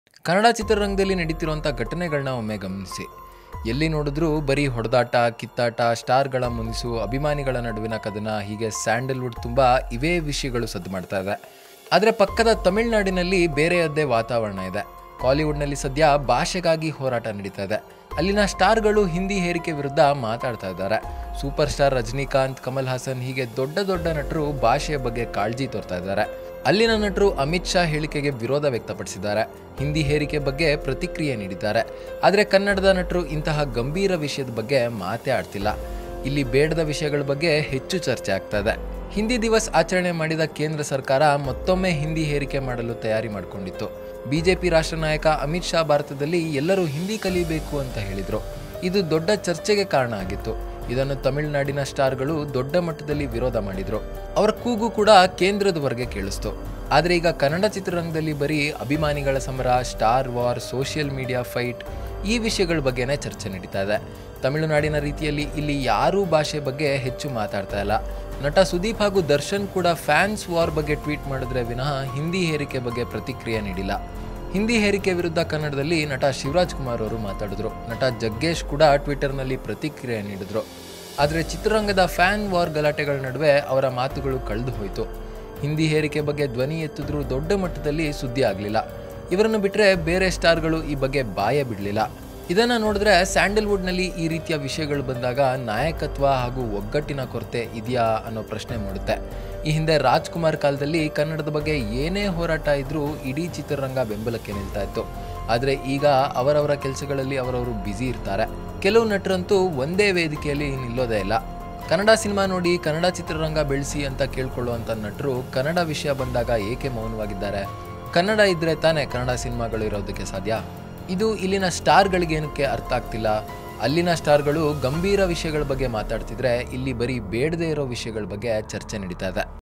ಕನ್ನಡ ಚಿತ್ರರಂಗದಲ್ಲಿ ನಡೀತಿರುವಂಥ ಘಟನೆಗಳನ್ನ ಒಮ್ಮೆ ಗಮನಿಸಿ ಎಲ್ಲಿ ನೋಡಿದ್ರೂ ಬರೀ ಹೊಡೆದಾಟ ಕಿತ್ತಾಟ ಸ್ಟಾರ್ಗಳ ಮುನಿಸು ಅಭಿಮಾನಿಗಳ ನಡುವಿನ ಕದನ ಹೀಗೆ ಸ್ಯಾಂಡಲ್ವುಡ್ ತುಂಬ ಇವೇ ವಿಷಯಗಳು ಸದ್ದು ಮಾಡ್ತಾ ಇದೆ ಆದರೆ ಪಕ್ಕದ ತಮಿಳುನಾಡಿನಲ್ಲಿ ಬೇರೆಯದ್ದೇ ವಾತಾವರಣ ಇದೆ ಕಾಲಿವುಡ್ನಲ್ಲಿ ಸದ್ಯ ಭಾಷೆಗಾಗಿ ಹೋರಾಟ ನಡೀತಾ ಇದೆ ಅಲ್ಲಿನ ಸ್ಟಾರ್ಗಳು ಹಿಂದಿ ಹೇರಿಕೆ ವಿರುದ್ಧ ಮಾತಾಡ್ತಾ ಇದ್ದಾರೆ ಸೂಪರ್ ಸ್ಟಾರ್ ರಜನಿಕಾಂತ್ ಕಮಲ್ ಹಾಸನ್ ಹೀಗೆ ದೊಡ್ಡ ದೊಡ್ಡ ನಟರು ಭಾಷೆಯ ಬಗ್ಗೆ ಕಾಳಜಿ ತೋರ್ತಾ ಇದ್ದಾರೆ ಅಲ್ಲಿನ ನಟರು ಅಮಿತ್ ಶಾ ಹೇಳಿಕೆಗೆ ವಿರೋಧ ವ್ಯಕ್ತಪಡಿಸಿದ್ದಾರೆ ಹಿಂದಿ ಹೇರಿಕೆ ಬಗ್ಗೆ ಪ್ರತಿಕ್ರಿಯೆ ನೀಡಿದ್ದಾರೆ ಆದರೆ ಕನ್ನಡದ ನಟರು ಇಂತಹ ಗಂಭೀರ ವಿಷಯದ ಬಗ್ಗೆ ಮಾತೇ ಆಡ್ತಿಲ್ಲ ಇಲ್ಲಿ ಬೇಡದ ವಿಷಯಗಳ ಬಗ್ಗೆ ಹೆಚ್ಚು ಚರ್ಚೆ ಆಗ್ತಾ ಇದೆ ಹಿಂದಿ ದಿವಸ್ ಆಚರಣೆ ಮಾಡಿದ ಕೇಂದ್ರ ಸರ್ಕಾರ ಮತ್ತೊಮ್ಮೆ ಹಿಂದಿ ಹೇರಿಕೆ ಮಾಡಲು ತಯಾರಿ ಮಾಡಿಕೊಂಡಿತ್ತು ಬಿಜೆಪಿ ರಾಷ್ಟ್ರ ನಾಯಕ ಅಮಿತ್ ಶಾ ಭಾರತದಲ್ಲಿ ಎಲ್ಲರೂ ಹಿಂದಿ ಕಲಿಬೇಕು ಅಂತ ಹೇಳಿದ್ರು ಇದು ದೊಡ್ಡ ಚರ್ಚೆಗೆ ಕಾರಣ ಆಗಿತ್ತು ಇದನ್ನು ತಮಿಳುನಾಡಿನ ಸ್ಟಾರ್ಗಳು ದೊಡ್ಡ ಮಟ್ಟದಲ್ಲಿ ವಿರೋಧ ಮಾಡಿದ್ರು ಅವರ ಕೂಗು ಕೂಡ ಕೇಂದ್ರದವರೆಗೆ ಕೇಳಿಸ್ತು ಆದರೆ ಈಗ ಕನ್ನಡ ಚಿತ್ರರಂಗದಲ್ಲಿ ಬರೀ ಅಭಿಮಾನಿಗಳ ಸಮರ star war social media fight ಈ ವಿಷಯಗಳ ಬಗ್ಗೆನೇ ಚರ್ಚೆ ನಡೀತಾ ಇದೆ ತಮಿಳುನಾಡಿನ ರೀತಿಯಲ್ಲಿ ಇಲ್ಲಿ ಯಾರೂ ಭಾಷೆ ಬಗ್ಗೆ ಹೆಚ್ಚು ಮಾತಾಡ್ತಾ ಇಲ್ಲ ನಟ ಸುದೀಪ್ ಹಾಗೂ ದರ್ಶನ್ ಕೂಡ ಫ್ಯಾನ್ಸ್ ವಾರ್ ಬಗ್ಗೆ ಟ್ವೀಟ್ ಮಾಡಿದ್ರೆ ವಿನಃ ಹಿಂದಿ ಹೇರಿಕೆ ಬಗ್ಗೆ ಪ್ರತಿಕ್ರಿಯೆ ನೀಡಿಲ್ಲ ಹಿಂದಿ ಹೇರಿಕೆ ವಿರುದ್ಧ ಕನ್ನಡದಲ್ಲಿ ನಟ ಶಿವರಾಜ್ ಕುಮಾರ್ ಅವರು ಮಾತಾಡಿದ್ರು ನಟ ಜಗ್ಗೇಶ್ ಕೂಡ ಟ್ವಿಟರ್ನಲ್ಲಿ ಪ್ರತಿಕ್ರಿಯೆ ನೀಡಿದ್ರು ಆದರೆ ಚಿತ್ರರಂಗದ ಫ್ಯಾನ್ ವಾರ್ ಗಲಾಟೆಗಳ ನಡುವೆ ಅವರ ಮಾತುಗಳು ಕಳೆದು ಹೋಯಿತು ಹಿಂದಿ ಹೇರಿಕೆ ಬಗ್ಗೆ ಧ್ವನಿ ಎತ್ತಿದ್ರೂ ದೊಡ್ಡ ಮಟ್ಟದಲ್ಲಿ ಸುದ್ದಿ ಆಗಲಿಲ್ಲ ಇವರನ್ನು ಬಿಟ್ಟರೆ ಬೇರೆ ಸ್ಟಾರ್ಗಳು ಈ ಬಗ್ಗೆ ಬಾಯೇ ಬಿಡಲಿಲ್ಲ ಇದನ್ನು ನೋಡಿದ್ರೆ ಸ್ಯಾಂಡಲ್ವುಡ್ನಲ್ಲಿ ಈ ರೀತಿಯ ವಿಷಯಗಳು ಬಂದಾಗ ನಾಯಕತ್ವ ಹಾಗೂ ಒಗ್ಗಟ್ಟಿನ ಕೊರತೆ ಇದೆಯಾ ಅನ್ನೋ ಪ್ರಶ್ನೆ ಮೂಡುತ್ತೆ ಈ ಹಿಂದೆ ರಾಜ್ಕುಮಾರ್ ಕಾಲದಲ್ಲಿ ಕನ್ನಡದ ಬಗ್ಗೆ ಏನೇ ಹೋರಾಟ ಇದ್ರೂ ಇಡೀ ಚಿತ್ರರಂಗ ಬೆಂಬಲಕ್ಕೆ ನಿಲ್ತಾ ಇತ್ತು ಆದರೆ ಈಗ ಅವರವರ ಕೆಲಸಗಳಲ್ಲಿ ಅವರವರು ಬ್ಯುಸಿ ಇರ್ತಾರೆ ಕೆಲವು ನಟರಂತೂ ಒಂದೇ ವೇದಿಕೆಯಲ್ಲಿ ನಿಲ್ಲೋದೇ ಇಲ್ಲ ಕನ್ನಡ ಸಿನಿಮಾ ನೋಡಿ ಕನ್ನಡ ಚಿತ್ರರಂಗ ಬೆಳೆಸಿ ಅಂತ ಕೇಳ್ಕೊಳ್ಳುವಂಥ ನಟರು ಕನ್ನಡ ವಿಷಯ ಬಂದಾಗ ಏಕೆ ಮೌನವಾಗಿದ್ದಾರೆ ಕನ್ನಡ ಇದ್ರೆ ತಾನೇ ಕನ್ನಡ ಸಿನಿಮಾಗಳು ಇರೋದಕ್ಕೆ ಸಾಧ್ಯ ಇದು ಇಲ್ಲಿನ ಸ್ಟಾರ್ಗಳಿಗೆ ಏನಕ್ಕೆ ಅರ್ಥ ಆಗ್ತಿಲ್ಲ ಅಲ್ಲಿನ ಸ್ಟಾರ್ಗಳು ಗಂಭೀರ ವಿಷಯಗಳ ಬಗ್ಗೆ ಮಾತಾಡ್ತಿದ್ರೆ ಇಲ್ಲಿ ಬರೀ ಬೇಡದೇ ಇರೋ ವಿಷಯಗಳ ಬಗ್ಗೆ ಚರ್ಚೆ ನಡೀತಾ ಇದೆ